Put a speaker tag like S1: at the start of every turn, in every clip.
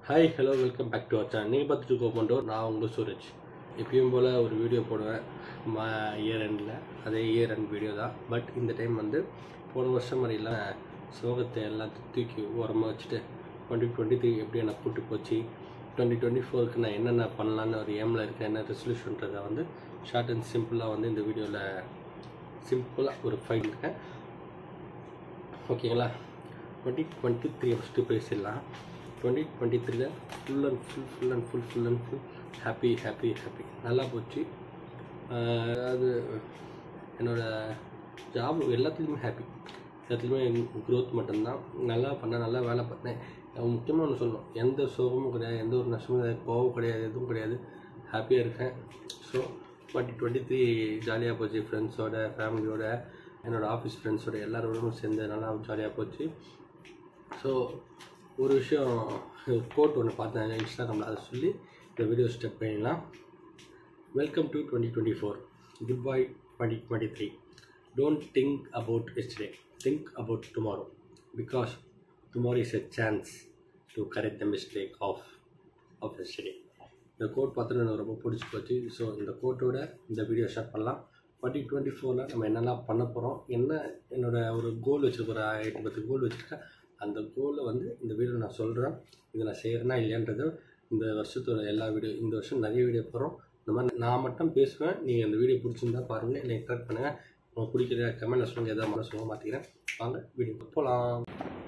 S1: hi hello welcome back to our channel நீங்கள் பார்த்துட்டு கோபண்டோ நான் உங்கள் சூரஜ் எப்பயும் போல் ஒரு வீடியோ போடுவேன் மா இயர் எண்டில் அதே இயர் எண்ட் வீடியோ தான் பட் இந்த டைம் வந்து போன வருஷம் மாதிரிலாம் சோகத்தை எல்லாத்தையும் தூக்கி உரமாக வச்சுட்டு டுவெண்ட்டி டுவெண்ட்டி த்ரீ எப்படி என்ன கூட்டு போச்சு டுவெண்ட்டி டுவெண்ட்டி ஃபோருக்கு நான் என்னென்ன பண்ணலான்னு ஒரு ஏமில் இருக்கேன் என்ன ரெசல்யூஷன்றதை வந்து ஷார்ட் அண்ட் சிம்பிளாக வந்து இந்த வீடியோவில் சிம்பிளாக ஒரு ஃபைல் இருக்கேன் ஓகேங்களா டுவெண்ட்டி டுவெண்ட்டி த்ரீ ஃபஸ்ட்டு பேசிடலாம் டுவெண்ட்டி டுவெண்ட்டி த்ரீல full and full full and full full and full happy happy happy நல்லா போச்சு ஆஹ் அதாவது என்னோடய ஜாப் எல்லாத்துலேயுமே ஹாப்பி எல்லாத்துலேயுமே க்ரோத் மட்டும்தான் நல்லா பண்ணேன் நல்லா வேலை பார்த்தேன் முக்கியமாக ஒன்று சொல்லணும் எந்த சோகமும் கிடையாது எந்த ஒரு நஷ்டமும் கிடையாது கோவம் கிடையாது எதுவும் கிடையாது ஹாப்பியாக இருக்கேன் ஸோ டுவெண்ட்டி டுவெண்ட்டி த்ரீ ஜாலியாக போச்சு ஃப்ரெண்ட்ஸோட ஃபேமிலியோட என்னோடய ஆஃபீஸ் ஃப்ரெண்ட்ஸோட எல்லாரோடும் சேர்ந்து நல்லா ஜாலியாக போச்சு ஸோ ஒரு விஷயம் கோட் ஒன்று பார்த்தேன் இன்ஸ்டாகிராமில் அதை சொல்லி இந்த வீடியோ ஸ்டெப் பண்ணிடலாம் welcome to twenty twenty four good bye twenty twenty three don't think about yesterday think about tomorrow because tomorrow is a chance to correct the mistake of of yesterday இந்த quote பார்த்துட்டு எனக்கு ரொம்ப பிடிச்சி போச்சு so இந்த கோட்டோட இந்த video share பண்ணலாம் டுவெண்ட்டி டுவெண்ட்டி ஃபோரில் நம்ம என்னெல்லாம் பண்ண போகிறோம் என்ன என்னோட ஒரு கோல் வச்சுருக்க ஒரு எட்டு பத்து கோல் வச்சுருக்கேன் அந்த கோலை வந்து இந்த வீடியோ நான் சொல்கிறேன் இதை நான் செய்கிறேன்னா இல்லையான்றது இந்த வருஷத்தோட எல்லா வீடியோ இந்த வருஷம் நிறைய வீடியோ போகிறோம் இந்த மாதிரி நான் மட்டும் பேசுவேன் நீங்கள் இந்த வீடியோ பிடிச்சிருந்தா பாருங்கள் என்னை இன்ட்ராக்ட் பண்ணுங்கள் உங்களுக்கு பிடிக்கிற கமெண்ட்டில் சொல்லுங்கள் எதாவது மனசு சொல்ல மாட்டேங்கிறேன் வாங்க வீடியோ போகலாம்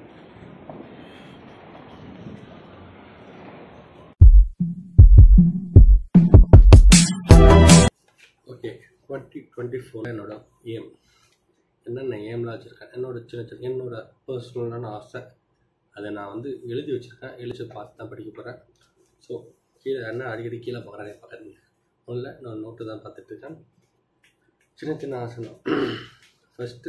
S1: ஓகே டுவெண்ட்டி டுவெண்ட்டி ஃபோர் என்னோட ஏம் என்னென்ன ஏம்லாம் வச்சுருக்கேன் என்னோட சின்ன சின்ன என்னோட பர்சனலான ஆசை அதை நான் வந்து எழுதி வச்சுருக்கேன் எழுதி பார்த்து தான் படிக்க போகிறேன் ஸோ கீழே என்ன அடிக்கடி கீழே பார்க்குறேன் பார்க்குறீங்க முதல்ல நான் நோட்டு தான் பார்த்துட்ருக்கேன் சின்ன சின்ன ஆசை தான் ஃபஸ்ட்டு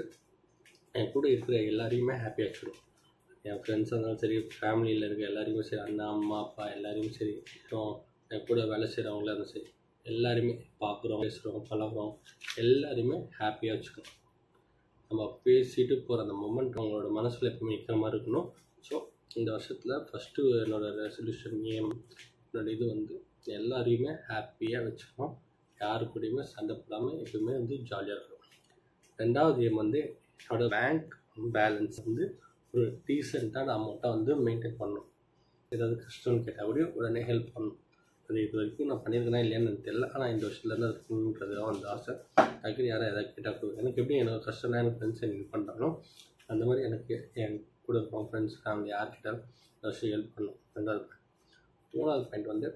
S1: என் கூட இருக்கிற எல்லாரையுமே ஹாப்பியாக வச்சுக்கணும் என் ஃப்ரெண்ட்ஸ் இருந்தாலும் சரி ஃபேமிலியில் இருக்க எல்லாருமே சரி அண்ணா அம்மா அப்பா எல்லாருமே சரி அப்புறம் என் கூட வேலை செய்கிறவங்களா இருந்தாலும் சரி எல்லாருமே பார்க்குறோம் பேசுகிறோம் பழகுறோம் எல்லாருமே ஹாப்பியாக வச்சுக்கணும் நம்ம பேசிட்டு போகிற அந்த மொமெண்ட் அவங்களோட மனசில் எப்பவுமே நிற்கிற மாதிரி இருக்கணும் ஸோ இந்த வருஷத்தில் ஃபஸ்ட்டு என்னோடய ரெசல்யூஷன் ஏம் என்னோட இது வந்து எல்லாரையுமே ஹாப்பியாக வச்சுக்கணும் யாரு கூடயுமே சண்டை போடாமல் எப்பவுமே வந்து ஜாலியாக இருக்கணும் ரெண்டாவது ஏம் வந்து என்னோடய பேங்க் பேலன்ஸ் வந்து ஒரு டீசெண்டான அமௌண்ட்டாக வந்து மெயின்டைன் பண்ணணும் ஏதாவது கஷ்டம்னு கேட்டால் கூட உடனே ஹெல்ப் பண்ணணும் அது இது வரைக்கும் நான் பண்ணியிருக்கேனா இல்லையான்னு எனக்கு தெரியல ஆனால் இந்த வருஷத்துலேருந்து அது பண்ணுன்றது தான் அந்த ஆசை டக்குனு யாரும் எதாவது கேட்டால் கொடுங்க எனக்கு எப்படி எனக்கு கஷ்டம்னா எனக்கு ஃப்ரெண்ட்ஸ் எனக்கு பண்ணுறாங்களோ அந்த மாதிரி எனக்கு என் கூட இருக்கோம் ஃப்ரெண்ட்ஸ் ஃபேமிலி யார் கேட்டாலும் இந்த வருஷம் ஹெல்ப் பண்ணும் ரெண்டாவது மூணாவது பாயிண்ட் வந்து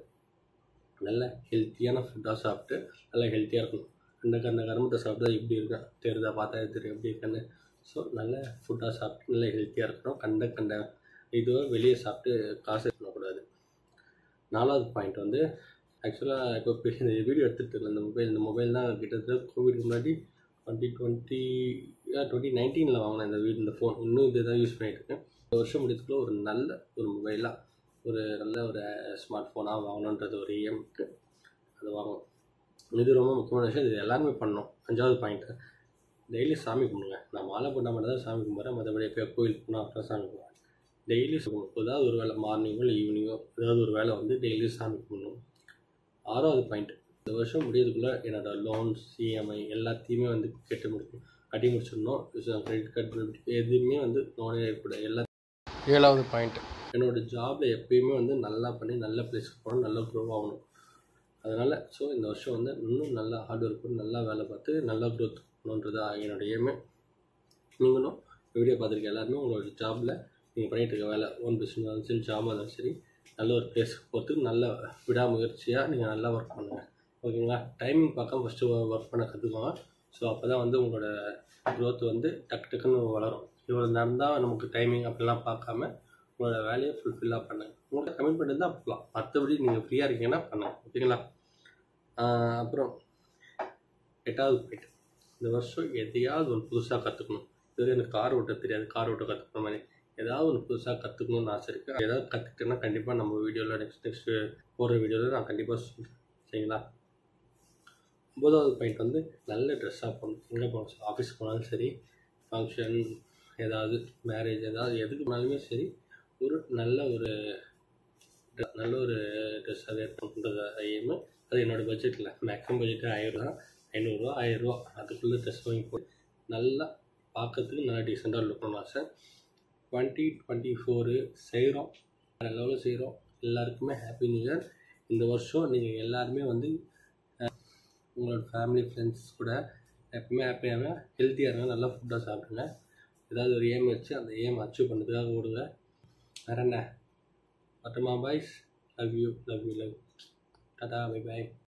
S1: நல்ல ஹெல்த்தியான ஃபுட்டாக சாப்பிட்டு நல்லா ஹெல்த்தியாக இருக்கணும் அந்த கண்ட கருமத்தை சாப்பிட்டா எப்படி இருக்கும் தெரியுதா பார்த்தா தெரியும் எப்படி இருக்குன்னு ஸோ நல்ல ஃபுட்டாக சாப்பிட்டு நல்லா ஹெல்த்தியாக இருக்கணும் கண்ட கண்ட இதுவாக வெளியே சாப்பிட்டு காசு பண்ணக்கூடாது நாலாவது பாயிண்ட் வந்து ஆக்சுவலாக இப்போ இப்போ இந்த வீடியோ எடுத்துகிட்டு இருக்க இந்த மொபைல் இந்த மொபைல் தான் கிட்டத்தட்ட கோவிட்க்கு முன்னாடி டுவெண்ட்டி டுவெண்ட்டி டுவெண்ட்டி நைன்டீனில் வாங்கினேன் இந்த வீடு இந்த ஃபோன் இன்னும் இது தான் யூஸ் பண்ணிகிட்டு இருக்கேன் இந்த வருஷம் முடியத்துக்குள்ள ஒரு நல்ல ஒரு மொபைலாக ஒரு நல்ல ஒரு ஸ்மார்ட் ஃபோனாக வாங்கணுன்றது ஒரு ஏம்க்கு அது வாங்கணும் இது ரொம்ப முக்கியமான விஷயம் இது எல்லாருமே பண்ணணும் அஞ்சாவது பாயிண்ட்டு டெய்லி சாமி கும்பிடுங்க நான் மாலை போட்டால் மட்டும் தான் சாமி கும்பிட்றேன் மற்றபடி எப்போ கோயிலுக்கு போனால் அப்புறம் சாமி கும்பிடுவேன் டெய்லி ஏதாவது ஒரு வேலை மார்னிங்கோ இல்லை ஈவினிங்கோ ஏதாவது ஒரு வேலை வந்து டெய்லி சாமி கும்பிடணும் ஆறாவது பாயிண்ட் இந்த வருஷம் முடியறதுக்குள்ளே என்னோடய லோன்ஸ் இஎம்ஐ எல்லாத்தையுமே வந்து கெட்டு முடிக்கணும் கட்டி முடிச்சிடணும் கிரெடிட் கார்டு எதுவுமே வந்து லோனே ஏற்படாது எல்லா ஏழாவது பாயிண்ட் என்னோடய ஜாபில் எப்பயுமே வந்து நல்லா பண்ணி நல்ல பிளேஸ்க்கு போகணும் நல்லா க்ரோ ஆகணும் அதனால் ஸோ இந்த வருஷம் வந்து இன்னும் நல்லா ஹார்ட் ஒர்க் பண்ணி நல்லா வேலை பார்த்து நல்லா க்ரோத் பண்ணணுன்றது என்னோட ஏமே நீங்களும் வீடியோ பார்த்துருக்க எல்லாருமே உங்களோட ஜாபில் நீங்கள் பண்ணிகிட்டு இருக்க வேலை ஓன் பிஸ்னஸ் இருந்தாலும் சரி ஜாபாக இருந்தாலும் சரி நல்ல ஒரு பிளேஸ்க்கு போகிறதுக்கு நல்ல விடாமுயற்சியாக நீங்கள் நல்லா ஒர்க் பண்ணுங்கள் ஓகேங்களா டைமிங் பார்க்காம ஃபஸ்ட்டு ஒர்க் பண்ண கற்றுக்கோங்க ஸோ அப்போ தான் வந்து உங்களோட க்ரோத் வந்து டக்கு டக்குன்னு வளரும் இவ்வளோ நடந்தால் நமக்கு டைமிங் அப்படிலாம் பார்க்காம உங்களோட வேலையை ஃபுல்ஃபில்லாக பண்ணுங்கள் உங்கள்கிட்ட கமிட்மெண்ட் இருந்தால் பண்ணலாம் மற்றபடி நீங்கள் ஃப்ரீயாக இருக்கீங்கன்னா பண்ணுங்கள் ஓகேங்களா அப்புறம் எட்டாவது பாயிண்ட் இந்த வருஷம் எதையாவது ஒன்று புதுசாக கற்றுக்கணும் இதுவரை எனக்கு கார் ஓட்ட தெரியாது கார் ஓட்ட கற்றுக்கணும் மாதிரி ஏதாவது ஒன்று புதுசாக கற்றுக்கணும்னு ஆசை இருக்குது ஏதாவது கற்றுக்கிட்டேன்னா கண்டிப்பாக நம்ம வீடியோவில் நெக்ஸ்ட் நெக்ஸ்ட்டு போகிற வீடியோவில் நான் கண்டிப்பாக சொல்கிறேன் சரிங்களா ஒம்பதாவது பாயிண்ட் வந்து நல்ல ட்ரெஸ்ஸாக போகணும் எங்கே போகணும் ஆஃபீஸ் போனாலும் சரி ஃபங்க்ஷன் ஏதாவது மேரேஜ் ஏதாவது எதுக்கு போனாலுமே சரி ஒரு நல்ல ஒரு நல்ல ஒரு ட்ரெஸ்ஸாக வேர் பண்ணுறது எய்மு அது என்னோடய பட்ஜெட்டில் மேக்ஸிமம் பட்ஜெட்டு ஆயிரம் தான் ஐநூறுரூவா ஆயிரரூவா அதுக்குள்ளே ட்ரெஸ் வாங்கி போட்டு நல்லா பார்க்கறதுக்கு நல்லா டீசெண்டாக இருக்கணும்னு ஆசை டுவெண்ட்டி டுவெண்ட்டி ஃபோரு செய்கிறோம் வேறு லெவலில் செய்கிறோம் எல்லாருக்குமே ஹாப்பி நியூ இயர் இந்த வருஷம் நீங்கள் எல்லாருமே வந்து அஹ், உங்களோட ஃபேமிலி ஃப்ரெண்ட்ஸ் கூட எப்பவுமே ஹாப்பியாக ஹெல்த்தியாக இருங்க நல்லா ஃபுட்டாக சாப்பிடுங்க ஏதாவது ஒரு ஏம் வச்சு அந்த ஏம் அச்சீவ் பண்ணுறதுக்காக ஓடுங்க வேறு என்ன பட்டமா boys love you love you love டாடா பை பாய்